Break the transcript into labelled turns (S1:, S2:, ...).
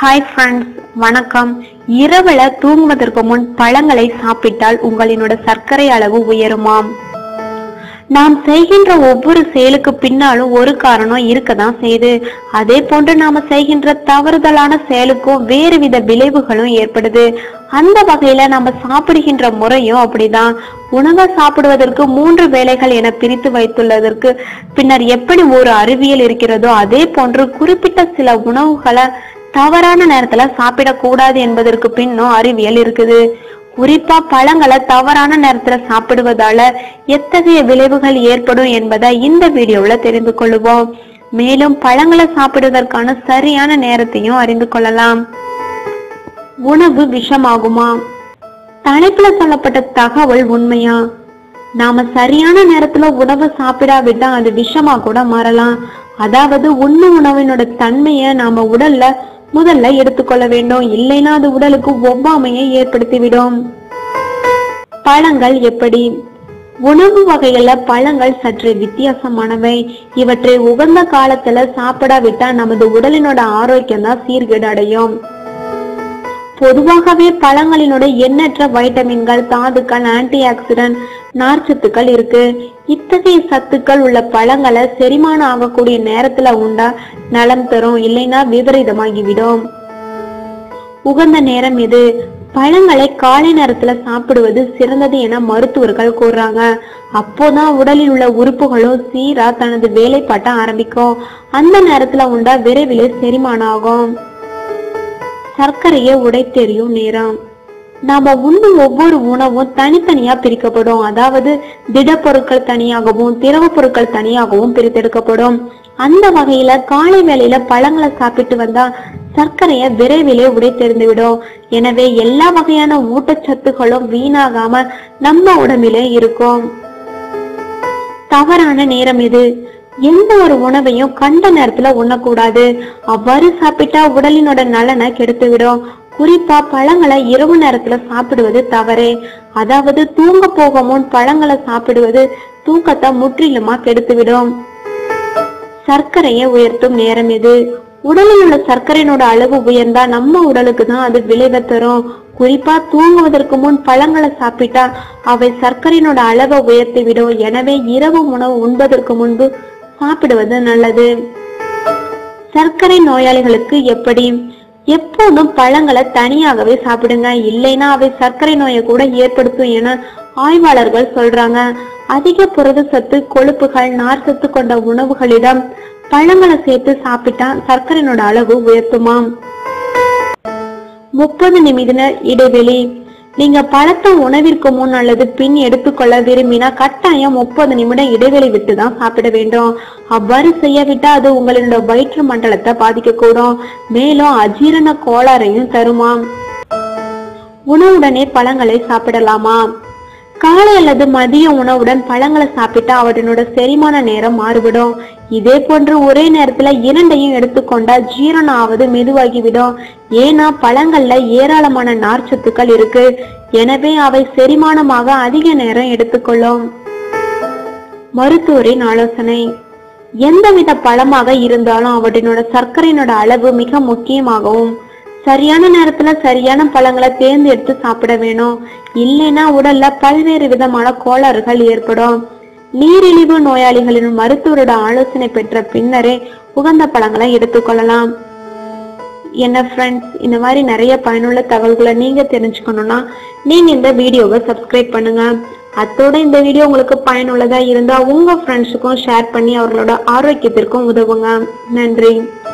S1: hi friends வணக்கம் இரவுல தூங்குவதற்கு முன் பழங்களை சாப்பிட்டால் உங்களினோட சர்க்கரை அளவு உயருமாம் நாம் செய்கின்ற ஒவ்வொரு செயலுக்கு பின்னாலும் ஒரு காரணம் இருக்கதான் செய்யுது அதே போன்று நாம செய்கின்ற தவறுதலான செயலுக்கும் வேறு வித விளைவுகளும் ஏற்படுது அந்த வகையில நம்ம சாப்பிடுகின்ற முறையும் அப்படிதான் உணவை சாப்பிடுவதற்கு மூன்று வேளைகள் என பிரித்து வைத்துள்ளதற்கு பின்னர் எப்படி ஒரு அறிவியல் இருக்கிறதோ அதே போன்று குறிப்பிட்ட சில உணவுகளை தவறான நேரத்துல சாப்பிடக்கூடாது என்பதற்கு பின்னும் அறிவியல் இருக்குது குறிப்பா பழங்களை தவறான நேரத்துல சாப்பிடுவதால எத்தகைய விளைவுகள் ஏற்படும் என்பதை இந்த வீடியோவுல தெரிந்து கொள்ளுவோம் மேலும் பழங்களை சாப்பிடுவதற்கான சரியான நேரத்தையும் அறிந்து கொள்ளலாம் உணவு விஷமாகுமா தலைப்புல சொல்லப்பட்ட தகவல் உண்மையா நாம சரியான நேரத்துல உணவு சாப்பிடாவிட்டா அது விஷமா கூட மாறலாம் அதாவது உண்ணு உணவினோட தன்மையை நாம உடல்ல முதல்ல எடுத்துக்கொள்ள வேண்டும் இல்லைன்னா அது உடலுக்கு ஒவ்வாமையை ஏற்படுத்திவிடும் பழங்கள் எப்படி உணவு வகைகள்ல பழங்கள் சற்று வித்தியாசமானவை இவற்றை உகந்த காலத்துல சாப்பிடாவிட்டா நமது உடலினோட ஆரோக்கியம் தான் சீர்கேடு அடையும் பொதுவாகவே பழங்களினோட எண்ணற்ற வைட்டமின்கள் தாதுக்கள் ஆன்டி ஆக்சிடென்ட் நார்ச்சத்துக்கள் இருக்கு இத்தகைய சத்துக்கள் உள்ள பழங்களை செரிமானம் ஆகக்கூடிய நேரத்துல உண்டா நலம் தரும் இல்லைன்னா விபரீதமாகிவிடும் உகந்த நேரம் இது பழங்களை காலை நேரத்துல சாப்பிடுவது சிறந்தது என மருத்துவர்கள் கூறுறாங்க அப்போதான் உடலில் உள்ள உறுப்புகளும் சீரா தனது வேலைப்பாட்ட ஆரம்பிக்கும் அந்த நேரத்துல உண்டா விரைவிலே செரிமானம் ஆகும் சர்க்கரையை உடைத்தெறியும் நேரம் நாம உண்ணும் ஒவ்வொரு உணவும் தனித்தனியா பிரிக்கப்படும் அதாவது திடப்பொருட்கள் தனியாகவும் திரவ பொருட்கள் தனியாகவும் பிரித்தெடுக்கப்படும் அந்த வகையில காலை வேளையில பழங்களை சாப்பிட்டு வந்தா சர்க்கரையை விரைவிலே உடைத்தெறிந்து விடும் எனவே எல்லா வகையான ஊட்டச்சத்துகளும் வீணாகாம நம்ம உடம்பிலே இருக்கும் தவறான நேரம் இது எந்த ஒரு உணவையும் கண்ட நேரத்துல உண்ணக்கூடாது அவ்வாறு சாப்பிட்டா உடலினோட நலனை கெடுத்துவிடும் குறிப்பா பழங்களை இரவு நேரத்துல சாப்பிடுவது தவறே அதாவது தூங்க போக முன் பழங்களை சாப்பிடுவது தூக்கத்தை முற்றிலுமா கெடுத்துவிடும் சர்க்கரையை உயர்த்தும் நேரம் இது உடலில் உள்ள சர்க்கரையினோட அளவு உயர்ந்தா நம்ம உடலுக்கு தான் அது விளைவை தரும் குறிப்பா தூங்குவதற்கு முன் பழங்களை சாப்பிட்டா அவை சர்க்கரையினோட அளவை உயர்த்தி விடும் எனவே இரவு உணவு உண்பதற்கு முன்பு சாப்பிடுவது நல்லது சர்க்கரை நோயாளிகளுக்கு எப்படி எப்போதும் பழங்களை தனியாகவே சாப்பிடுங்க இல்லைன்னா அவை சர்க்கரை நோயை கூட ஏற்படுத்தும் என ஆய்வாளர்கள் சொல்றாங்க அதிக புரத சத்து கொழுப்புகள் நார் சத்து கொண்ட உணவுகளிடம் பழங்களை சேர்த்து சாப்பிட்டா சர்க்கரையினோட அளவு உயர்த்துமாம் முப்பது நிமிட இடைவெளி நீங்க பழத்தை உணவிற்கு முன் அல்லது பின் எடுத்துக்கொள்ள விரும்பினா கட்டாயம் முப்பது நிமிடம் இடைவெளி விட்டு தான் சாப்பிட வேண்டும் அவ்வாறு செய்யவிட்டா அது உங்களோட வயிற்று மண்டலத்தை பாதிக்கக்கூடும் மேலும் அஜீரண கோளாறையும் தருமாம் உணவுடனே பழங்களை சாப்பிடலாமா காலை அல்லது மதிய உணவுடன் பழங்களை சாப்பிட்டா அவற்றினோட செரிமான நேரம் மாறுபடும் இதே போன்று ஒரே நேரத்துல இரண்டையும் எடுத்துக்கொண்டா ஜீரணம் ஆவது மெதுவாகிவிடும் ஏன்னா பழங்கள்ல ஏராளமான நார்ச்சத்துக்கள் இருக்கு எனவே அவை செரிமானமாக அதிக நேரம் எடுத்துக்கொள்ளும் மருத்துவரின் ஆலோசனை எந்தவித பழமாக இருந்தாலும் அவற்றினோட சர்க்கரையினோட அளவு மிக முக்கியமாகவும் சரியான நேரத்துல சரியான பழங்களை தேர்ந்தெடுத்து சாப்பிட வேணும் இல்லைன்னா உடல்ல பல்வேறு விதமான கோளாறுகள் ஏற்படும் நீரிழிவு நோயாளிகளின் மருத்துவரோட ஆலோசனை பெற்ற பின்னரே உகந்த பழங்களை எடுத்துக்கொள்ளலாம் என்ன ஃப்ரெண்ட்ஸ் இந்த மாதிரி நிறைய பயனுள்ள தகவல்களை நீங்க தெரிஞ்சுக்கணும்னா நீங்க இந்த வீடியோவை சப்ஸ்கிரைப் பண்ணுங்க அத்தோட இந்த வீடியோ உங்களுக்கு பயனுள்ளதா இருந்தா உங்க ஃப்ரெண்ட்ஸுக்கும் ஷேர் பண்ணி அவர்களோட ஆரோக்கியத்திற்கும் உதவுங்க நன்றி